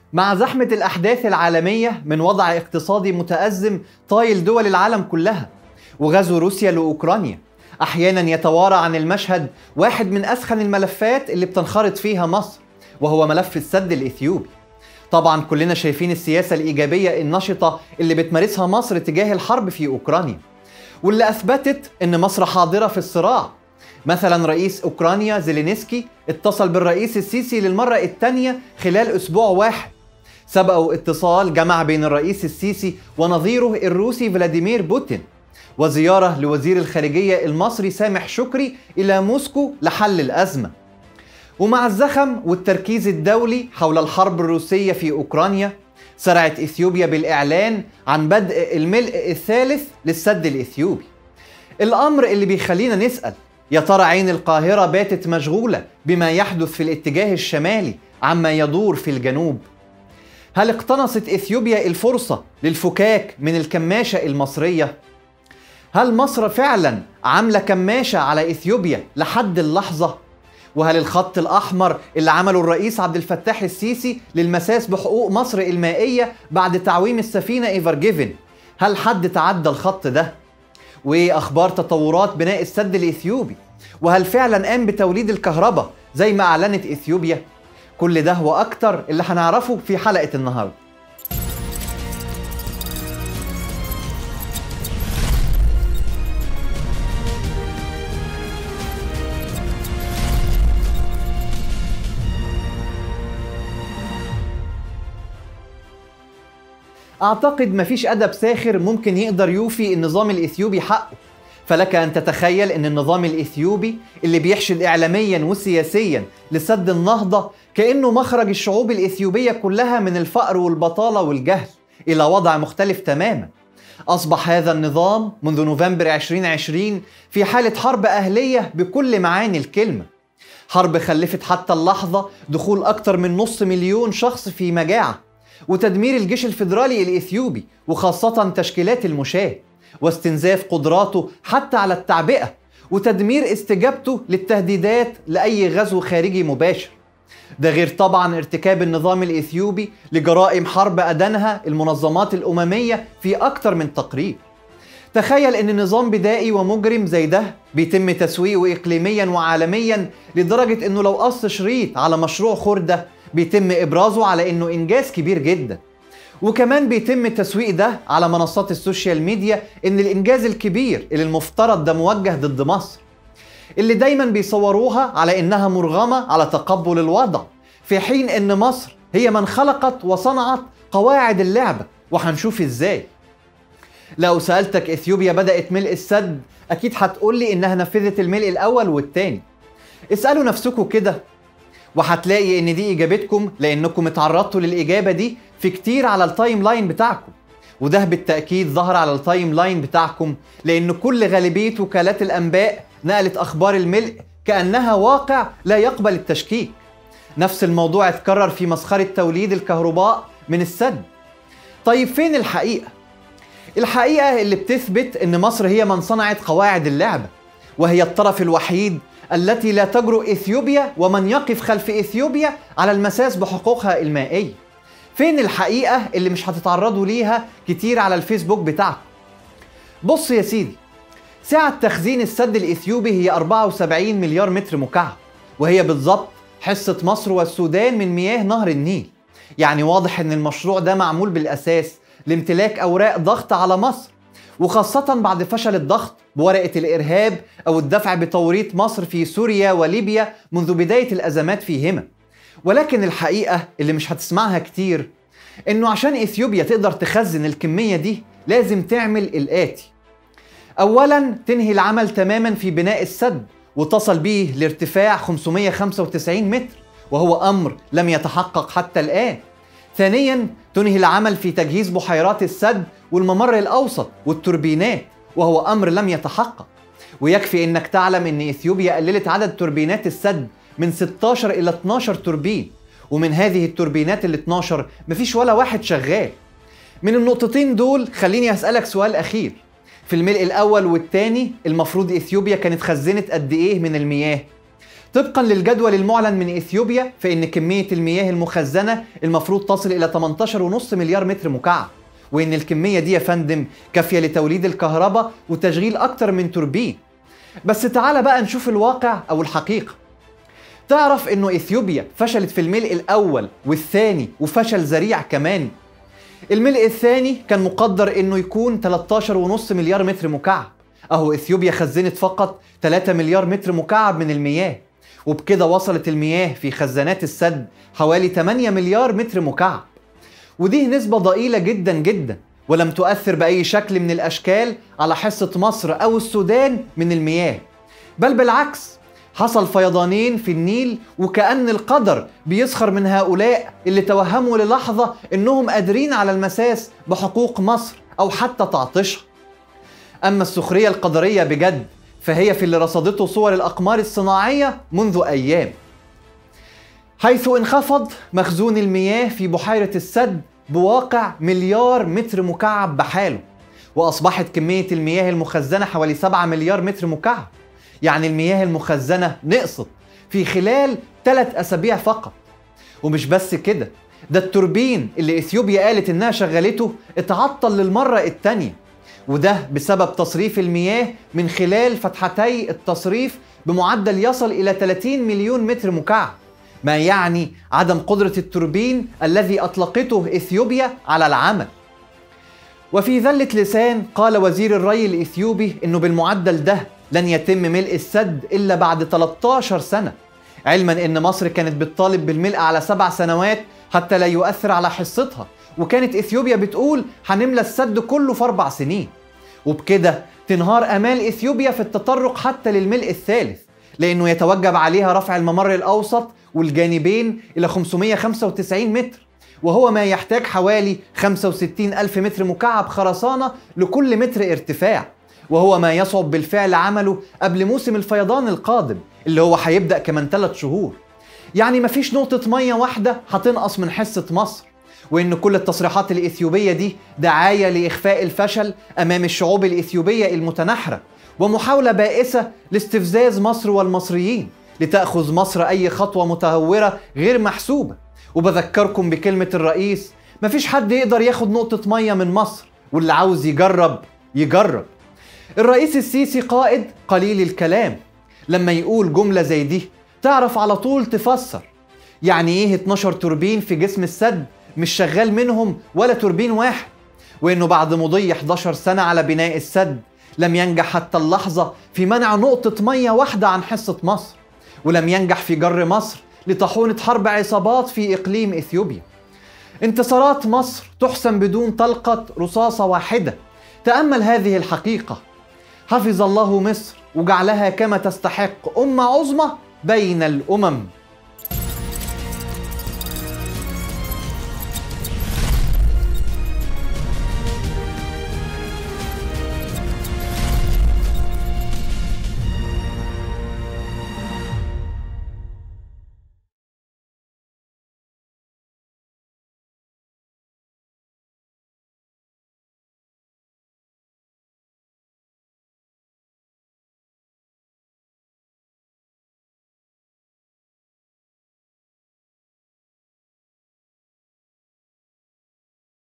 مع زحمة الأحداث العالمية من وضع اقتصادي متأزم طايل دول العالم كلها وغزو روسيا لأوكرانيا أحيانا يتوارى عن المشهد واحد من أسخن الملفات اللي بتنخرط فيها مصر وهو ملف السد الإثيوبي طبعا كلنا شايفين السياسة الإيجابية النشطة اللي بتمارسها مصر تجاه الحرب في أوكرانيا واللي أثبتت أن مصر حاضرة في الصراع مثلا رئيس أوكرانيا زيلينسكي اتصل بالرئيس السيسي للمرة الثانية خلال أسبوع واحد سبقوا اتصال جمع بين الرئيس السيسي ونظيره الروسي فلاديمير بوتين وزيارة لوزير الخارجية المصري سامح شكري إلى موسكو لحل الأزمة ومع الزخم والتركيز الدولي حول الحرب الروسية في أوكرانيا سرعت إثيوبيا بالإعلان عن بدء الملء الثالث للسد الإثيوبي الأمر اللي بيخلينا نسأل يا ترى عين القاهرة باتت مشغولة بما يحدث في الاتجاه الشمالي عما يدور في الجنوب هل اقتنصت إثيوبيا الفرصة للفكاك من الكماشة المصرية؟ هل مصر فعلا عاملة كماشة على إثيوبيا لحد اللحظة؟ وهل الخط الأحمر اللي عمله الرئيس عبد الفتاح السيسي للمساس بحقوق مصر المائية بعد تعويم السفينة إيفر جيفن هل حد تعدى الخط ده؟ وإيه أخبار تطورات بناء السد الإثيوبي؟ وهل فعلا قام بتوليد الكهرباء زي ما أعلنت إثيوبيا؟ كل ده وأكتر اللي هنعرفه في حلقة النهاردة أعتقد مفيش أدب ساخر ممكن يقدر يوفي النظام الإثيوبي حقه فلك أن تتخيل أن النظام الإثيوبي اللي بيحشد إعلاميا وسياسيا لسد النهضة كأنه مخرج الشعوب الإثيوبية كلها من الفقر والبطالة والجهل إلى وضع مختلف تماما أصبح هذا النظام منذ نوفمبر 2020 في حالة حرب أهلية بكل معاني الكلمة حرب خلفت حتى اللحظة دخول أكثر من نص مليون شخص في مجاعة وتدمير الجيش الفيدرالي الإثيوبي وخاصة تشكيلات المشاة واستنزاف قدراته حتى على التعبئة وتدمير استجابته للتهديدات لأي غزو خارجي مباشر ده غير طبعا ارتكاب النظام الإثيوبي لجرائم حرب أدانها المنظمات الأممية في أكثر من تقرير تخيل ان نظام بدائي ومجرم زي ده بيتم تسويقه اقليميا وعالميا لدرجه انه لو قص شريط على مشروع خرده بيتم ابرازه على انه انجاز كبير جدا وكمان بيتم التسويق ده على منصات السوشيال ميديا ان الانجاز الكبير اللي المفترض ده موجه ضد مصر اللي دايما بيصوروها على انها مرغمه على تقبل الوضع في حين ان مصر هي من خلقت وصنعت قواعد اللعبه وهنشوف ازاي لو سالتك اثيوبيا بدات ملء السد اكيد هتقول لي انها نفذت الملء الاول والثاني اسالوا نفسكم كده وهتلاقي ان دي اجابتكم لانكم اتعرضتوا للاجابه دي في كتير على التايم لاين بتاعكم وده بالتاكيد ظهر على التايم لاين بتاعكم لان كل غالبيه وكالات الانباء نقلت اخبار الملء كانها واقع لا يقبل التشكيك نفس الموضوع اتكرر في مسخره توليد الكهرباء من السد طيب فين الحقيقه الحقيقه اللي بتثبت ان مصر هي من صنعت قواعد اللعبه وهي الطرف الوحيد التي لا تجرؤ اثيوبيا ومن يقف خلف اثيوبيا على المساس بحقوقها المائيه فين الحقيقه اللي مش هتتعرضوا ليها كتير على الفيسبوك بتاعكم بص يا سيدي سعة تخزين السد الإثيوبي هي 74 مليار متر مكعب وهي بالضبط حصة مصر والسودان من مياه نهر النيل يعني واضح ان المشروع ده معمول بالأساس لامتلاك أوراق ضغط على مصر وخاصة بعد فشل الضغط بورقة الإرهاب أو الدفع بتوريط مصر في سوريا وليبيا منذ بداية الأزمات فيهما ولكن الحقيقة اللي مش هتسمعها كتير إنه عشان إثيوبيا تقدر تخزن الكمية دي لازم تعمل الآتي أولا تنهي العمل تماما في بناء السد وتصل به لارتفاع 595 متر وهو أمر لم يتحقق حتى الآن ثانيا تنهي العمل في تجهيز بحيرات السد والممر الأوسط والتوربينات وهو أمر لم يتحقق ويكفي أنك تعلم أن إثيوبيا قللت عدد توربينات السد من 16 إلى 12 توربين ومن هذه التوربينات ال 12 مفيش ولا واحد شغال من النقطتين دول خليني أسألك سؤال أخير في الملء الأول والثاني المفروض إثيوبيا كانت خزنت قد إيه من المياه طبقا للجدول المعلن من اثيوبيا فان كميه المياه المخزنه المفروض تصل الى 18.5 مليار متر مكعب وان الكميه دي يا فندم كافيه لتوليد الكهرباء وتشغيل اكتر من توربين بس تعال بقى نشوف الواقع او الحقيقه تعرف انه اثيوبيا فشلت في الملء الاول والثاني وفشل ذريع كمان الملء الثاني كان مقدر انه يكون 13.5 مليار متر مكعب اهو اثيوبيا خزنت فقط 3 مليار متر مكعب من المياه وبكده وصلت المياه في خزانات السد حوالي 8 مليار متر مكعب ودي نسبة ضئيلة جدا جدا ولم تؤثر بأي شكل من الأشكال على حصة مصر أو السودان من المياه بل بالعكس حصل فيضانين في النيل وكأن القدر بيسخر من هؤلاء اللي توهموا للحظة إنهم قادرين على المساس بحقوق مصر أو حتى تعطشها أما السخرية القدرية بجد فهي في اللي رصدته صور الأقمار الصناعية منذ أيام حيث انخفض مخزون المياه في بحيرة السد بواقع مليار متر مكعب بحاله وأصبحت كمية المياه المخزنة حوالي 7 مليار متر مكعب يعني المياه المخزنة نقصت في خلال ثلاث أسابيع فقط ومش بس كده ده التوربين اللي إثيوبيا قالت إنها شغلته اتعطل للمرة التانية وده بسبب تصريف المياه من خلال فتحتي التصريف بمعدل يصل إلى 30 مليون متر مكعب ما يعني عدم قدرة التوربين الذي أطلقته إثيوبيا على العمل وفي ذلة لسان قال وزير الري الإثيوبي أنه بالمعدل ده لن يتم ملء السد إلا بعد 13 سنة علما أن مصر كانت بتطالب بالملء على سبع سنوات حتى لا يؤثر على حصتها وكانت إثيوبيا بتقول هنملى السد كله في أربع سنين وبكده تنهار امال اثيوبيا في التطرق حتى للملء الثالث لانه يتوجب عليها رفع الممر الاوسط والجانبين الى 595 متر وهو ما يحتاج حوالي 65 ألف متر مكعب خرسانة لكل متر ارتفاع وهو ما يصعب بالفعل عمله قبل موسم الفيضان القادم اللي هو هيبدأ كمان 3 شهور يعني مفيش نقطة مية واحدة هتنقص من حصة مصر وان كل التصريحات الاثيوبيه دي دعايه لاخفاء الفشل امام الشعوب الاثيوبيه المتناحره ومحاوله بائسه لاستفزاز مصر والمصريين لتاخذ مصر اي خطوه متهوره غير محسوبه وبذكركم بكلمه الرئيس مفيش حد يقدر ياخد نقطه ميه من مصر واللي عاوز يجرب يجرب الرئيس السيسي قائد قليل الكلام لما يقول جمله زي دي تعرف على طول تفسر يعني ايه 12 توربين في جسم السد مش شغال منهم ولا توربين واحد وانه بعد مضي 11 سنه على بناء السد لم ينجح حتى اللحظه في منع نقطه ميه واحده عن حصه مصر ولم ينجح في جر مصر لطاحونه حرب عصابات في اقليم اثيوبيا انتصارات مصر تحسم بدون طلقه رصاصه واحده تامل هذه الحقيقه حفظ الله مصر وجعلها كما تستحق امه عظمى بين الامم